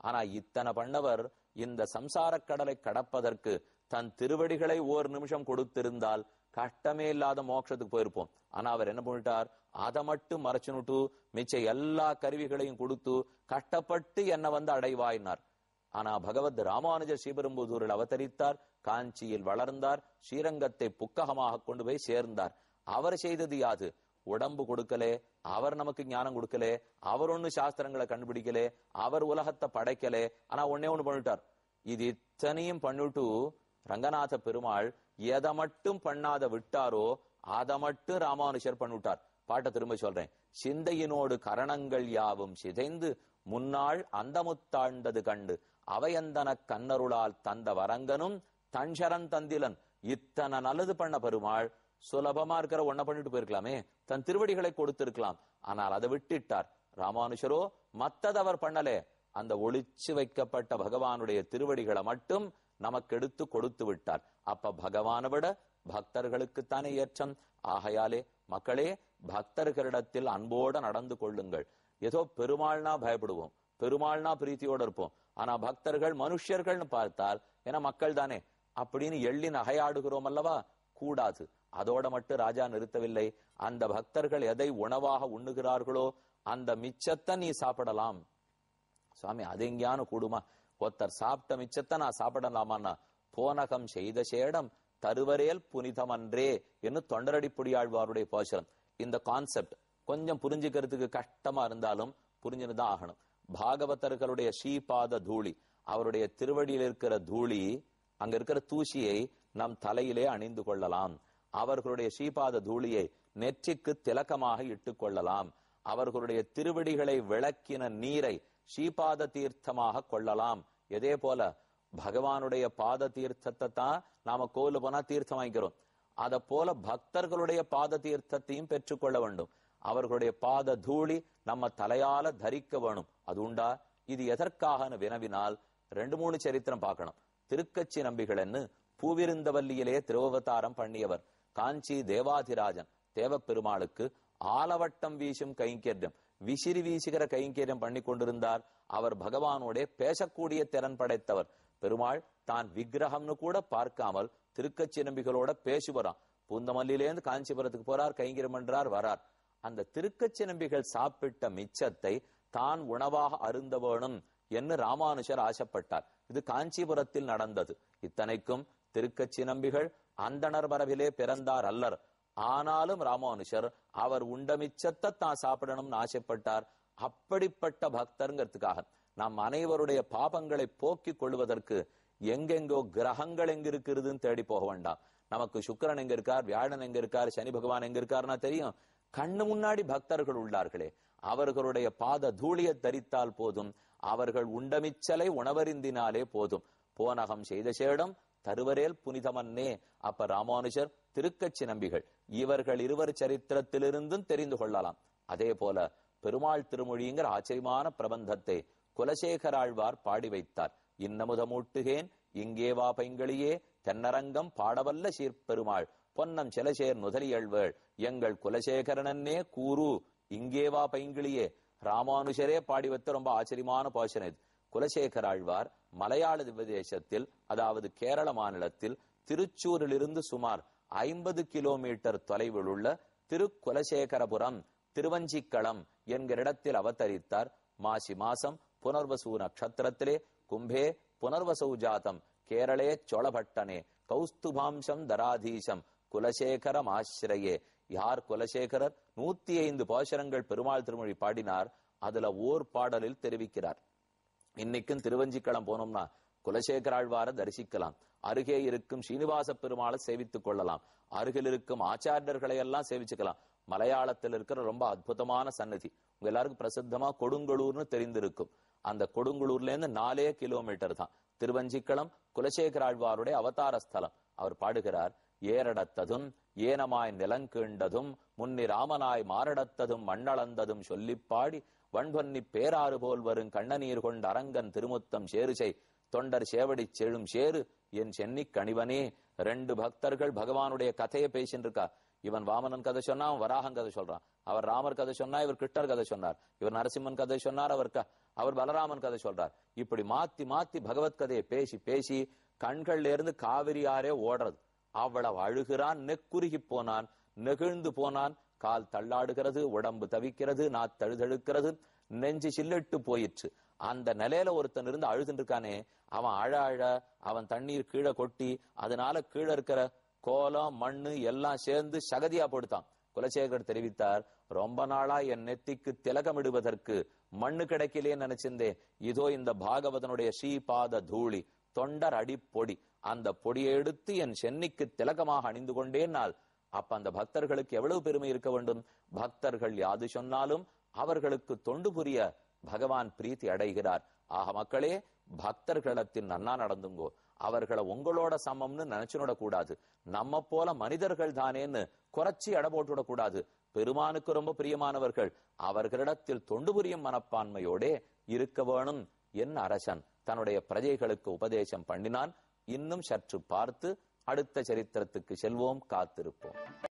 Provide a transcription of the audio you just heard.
ஆனா இத்தனை பண்ணவர் இந்த சம்சாரக் கடலை கடப்பதற்கு தன் திருவடிகளை ஓர் நிமிஷம் கொடுத்திருந்தால் கஷ்டமே இல்லாத மோட்சத்துக்கு போயிருப்போம் ஆனா அவர் என்ன பண்ணிட்டார் அதை மட்டும் மறைச்சுனுட்டு மிச்ச எல்லா கருவிகளையும் கொடுத்து கஷ்டப்பட்டு என்ன வந்து அடைவாயினார் ஆனா பகவத் ராமானுஜர் ஸ்ரீபெரும்புதூரில் அவதரித்தார் காஞ்சியில் வளர்ந்தார் ஸ்ரீரங்கத்தை புக்ககமாக கொண்டு போய் சேர்ந்தார் அவர் செய்தது யாது உடம்பு கொடுக்கலே அவர் நமக்கு ஞானம் கொடுக்கலே அவர் ஒண்ணு சாஸ்திரங்களை கண்டுபிடிக்கலே அவர் உலகத்தை படைக்கலே ஆனா ஒன்னே ஒண்ணு பண்ணிட்டார் இது இத்தனையும் பண்ணிட்டு ரங்கநாத பெருமாள் எதை மட்டும் பண்ணாத விட்டாரோ அதை மட்டும் ராமானுஷர் பண்ணிவிட்டார் பாட்டை திரும்ப சொல்றேன் சிந்தையினோடு கரணங்கள் யாவும் சிதைந்து முன்னாள் அந்தமுத்தாண்டது கண்டு அவையந்தன கண்ணருளால் தந்த வரங்கனும் தன்சரன் தந்திலன் இத்தனை நல்லது பண்ண பெருமாள் சுலபமா இருக்கிற ஒன்ன பண்ணிட்டு போயிருக்கலாமே தன் திருவடிகளை கொடுத்திருக்கலாம் ஆனால் அதை விட்டுட்டார் ராமானுஷரோ மத்தது அவர் பண்ணலே அந்த ஒளிச்சு வைக்கப்பட்ட பகவானுடைய திருவடிகளை மட்டும் நமக்கு எடுத்து கொடுத்து விட்டார் அப்ப பகவானை விட பக்தர்களுக்குத்தானே ஏற்றம் ஆகையாலே மக்களே பக்தர்களிடத்தில் அன்போட நடந்து கொள்ளுங்கள் ஏதோ பெருமாள்னா பயப்படுவோம் பெருமாள்னா பிரீத்தியோட இருப்போம் ஆனா பக்தர்கள் மனுஷர்கள்னு பார்த்தால் ஏன்னா மக்கள் தானே அப்படின்னு எள்ளி நகையாடுகிறோம் அல்லவா கூடாது அதோட மட்டும் ராஜா நிறுத்தவில்லை அந்த பக்தர்கள் எதை உணவாக உண்ணுகிறார்களோ அந்த மிச்சத்தை நீ சாப்பிடலாம் சுவாமி அது எங்கேயானு கூடுமா ஒருத்தர் சாப்பிட்ட மிச்சத்தை நான் சாப்பிடலாமான்னா போனகம் செய்த சேடம் தருவரேல் புனிதமன்றே என்று தொண்டரடிப்புடியாழ்வாருடைய போஷனம் இந்த கான்செப்ட் கொஞ்சம் புரிஞ்சுக்கிறதுக்கு கஷ்டமா இருந்தாலும் புரிஞ்சுதான் ஆகணும் பாகவதர்களுடைய ஸ்ரீபாத தூளி அவருடைய திருவடியில் இருக்கிற தூளி அங்க இருக்கிற தூசியை நம் தலையிலே அணிந்து கொள்ளலாம் அவர்களுடைய ஸ்ரீபாத தூளியை நெற்றிக்கு திலக்கமாக இட்டுக் கொள்ளலாம் அவர்களுடைய திருவடிகளை விளக்கின நீரை ஸ்ரீபாத தீர்த்தமாக கொள்ளலாம் இதே போல பகவானுடைய பாத தீர்த்தத்தை தான் நாம கோவில போனா தீர்த்தம் வாங்கிக்கிறோம் அத போல பக்தர்களுடைய பாத தீர்த்தத்தையும் பெற்றுக்கொள்ள வேண்டும் அவர்களுடைய பாத தூளி நம்ம தலையால தரிக்க வேணும் அது உண்டா இது எதற்காகன்னு வினவினால் ரெண்டு மூணு சரித்திரம் பார்க்கணும் திருக்கச்சி நம்பிகளன்னு பூவிருந்தவல்லியிலே திருவவதாரம் பண்ணியவர் காஞ்சி தேவாதிராஜன் தேவப்பெருமாளுக்கு ஆலவட்டம் வீசும் கைங்கரியம் விசிறி வீசுகிற கைங்கரியம் பண்ணி கொண்டிருந்தார் அவர் பகவானோட பேசக்கூடிய திறன் படைத்தவர் பெருமாள் தான் விக்கிரகம்னு கூட பார்க்காமல் திருக்கச்சி நம்பிகளோட பேசுவரான் பூந்தமல்லியிலேருந்து காஞ்சிபுரத்துக்கு போறார் கைங்கரியம் பண்றார் வரார் அந்த திருக்கச்சி நம்பிகள் சாப்பிட்ட மிச்சத்தை தான் உணவாக அருந்த வேணும் என்று ராமானுஜர் ஆசைப்பட்டார் இது காஞ்சிபுரத்தில் நடந்தது இத்தனைக்கும் திருக்கச்சி நம்பிகள் அந்தணர் வரவிலே பிறந்தார் அல்லர் ஆனாலும் ராமானுஷர் அவர் உண்ட மிச்சத்தை தான் சாப்பிடணும்னு ஆசைப்பட்டார் அப்படிப்பட்ட பக்தருங்கிறதுக்காக நாம் அனைவருடைய பாபங்களை போக்கிக் கொள்வதற்கு எங்கெங்கோ கிரகங்கள் எங்க இருக்குதுன்னு தேடி போக வேண்டாம் நமக்கு சுக்கிரன் எங்க இருக்கார் வியாழன் எங்க இருக்கார் சனி பகவான் எங்க இருக்காருன்னா தெரியும் கண்ணு முன்னாடி பக்தர்கள் உள்ளார்களே அவர்களுடைய பாத தூளியை தரித்தால் போதும் அவர்கள் உண்டமிச்சலை உணவருந்தினாலே போதும் போனகம் செய்த சேடம் தருவரேல் புனிதமன்னே அப்ப ராமானுஜர் திருக்கச்சி நம்பிகள் இவர்கள் இருவர் சரித்திரத்திலிருந்தும் தெரிந்து கொள்ளலாம் அதே போல பெருமாள் திருமொழிங்கிற ஆச்சரியமான பிரபந்தத்தை குலசேகராழ்வார் பாடி வைத்தார் இன்னமுதமூட்டுகேன் இங்கே வா பைங்களியே தென்னரங்கம் பாடவல்ல சீர்பெருமாள் பொன்னம் செலசேர் நுதலியழ்வேள் எங்கள் குலசேகரனன்னே கூறு இங்கே வா பைங்கிளியே ராமானுஷரே பாடி வைத்த ரொம்ப ஆச்சரியமான பாசனம் இது குலசேகராழ்வார் மலையாள பிரதேசத்தில் அதாவது கேரள மாநிலத்தில் திருச்சூரிலிருந்து சுமார் ஐம்பது கிலோமீட்டர் தொலைவில் உள்ள திருக்குலசேகரபுரம் திருவஞ்சிக்களம் என்கிற இடத்தில் அவதரித்தார் மாசி மாசம் புனர்வசு நட்சத்திரத்திலே கும்பே புனர்வசௌ ஜாதம் கேரளே சோழபட்டனே கௌஸ்துபாம்சம் தராதீசம் குலசேகரம் ஆசிரியே யார் குலசேகரர் நூத்தி ஐந்து பாசரங்கள் பெருமாள் திருமொழி பாடினார் அதுல ஓர் பாடலில் தெரிவிக்கிறார் இன்னைக்கும் திருவஞ்சிக்களம் போனோம்னா குலசேகராழ்வார தரிசிக்கலாம் அருகே இருக்கும் ஸ்ரீனிவாச பெருமாளை சேவித்துக் கொள்ளலாம் அருகில் இருக்கும் ஆச்சாரியர்களை எல்லாம் சேவிச்சுக்கலாம் மலையாளத்தில் இருக்கிற ரொம்ப அற்புதமான சன்னதி உங்க எல்லாருக்கும் பிரசித்தமா கொடுங்கலூர்னு தெரிந்திருக்கும் அந்த கொடுங்கலூர்ல இருந்து நாலே கிலோமீட்டர் தான் திருவஞ்சிக்களம் குலசேகராழ்வாருடைய அவதார ஸ்தலம் அவர் பாடுகிறார் ஏரடத்ததும் ஏனமாய் நிலங்கீண்டதும் முன்னி ராமனாய் மாரடத்ததும் மண்ணளந்ததும் சொல்லிப் பாடி வன்பொன்னி பேராறு போல் வரும் கண்ணநீர் கொண்ட அரங்கன் திருமுத்தம் சேருசை தொண்டர் சேவடி செழும் சேரு என் சென்னி கணிவனே ரெண்டு பக்தர்கள் பகவானுடைய கதையை பேசிட்டு இருக்கா இவன் வாமனன் கதை சொன்னா அவன் வராகன் கதை சொல்றான் அவர் ராமர் கதை சொன்னா இவர் கிருஷ்ணர் கதை சொன்னார் இவர் நரசிம்மன் கதை சொன்னார் அவர் க- அவர் பலராமன் கதை சொல்றார் இப்படி மாத்தி மாத்தி பகவத் கதையை பேசி பேசி கண்கள்ல இருந்து காவிரி ஆறே ஓடுறது அவ்வளவு அழுகிறான் நெக்குருகி போனான் நெகிழ்ந்து போனான் கால் தள்ளாடுகிறது உடம்பு தவிக்கிறது நாத் தழுதழுக்கிறது நெஞ்சு சில்லிட்டு போயிற்று அந்த நிலையில ஒருத்தன் இருந்து அழுதுன்னு இருக்கானே அவன் அழ அழ அவன் தண்ணீர் கீழே கொட்டி அதனால கீழே இருக்கிற கோலம் மண்ணு எல்லாம் சேர்ந்து சகதியா போடுத்தான் குலசேகர் தெரிவித்தார் ரொம்ப நாளா என் நெத்திக்கு திலகமிடுவதற்கு மண்ணு கிடைக்கலையே நினைச்சிருந்தேன் இதோ இந்த பாகவதனுடைய ஸ்ரீபாத தூளி தொண்டர் அடிப்பொடி அந்த பொடியை எடுத்து என் சென்னிக்கு திலகமாக அணிந்து கொண்டேனால் அப்ப அந்த பக்தர்களுக்கு எவ்வளவு பெருமை இருக்க வேண்டும் பக்தர்கள் யாது சொன்னாலும் அவர்களுக்கு தொண்டு புரிய பகவான் பிரீத்தி அடைகிறார் ஆக மக்களே பக்தர்களிடத்தில் நன்னா நடந்துங்கோ அவர்களை உங்களோட சமம்னு நினைச்சுட கூடாது நம்ம போல மனிதர்கள் தானேன்னு குறைச்சி எடை போட்டுவிட கூடாது பெருமானுக்கு ரொம்ப பிரியமானவர்கள் அவர்களிடத்தில் தொண்டு புரியும் மனப்பான்மையோடே இருக்க வேணும் என் அரசன் தன்னுடைய பிரஜைகளுக்கு உபதேசம் பண்ணினான் இன்னும் சற்று பார்த்து அடுத்த சரித்திரத்துக்கு செல்வோம் காத்திருப்போம்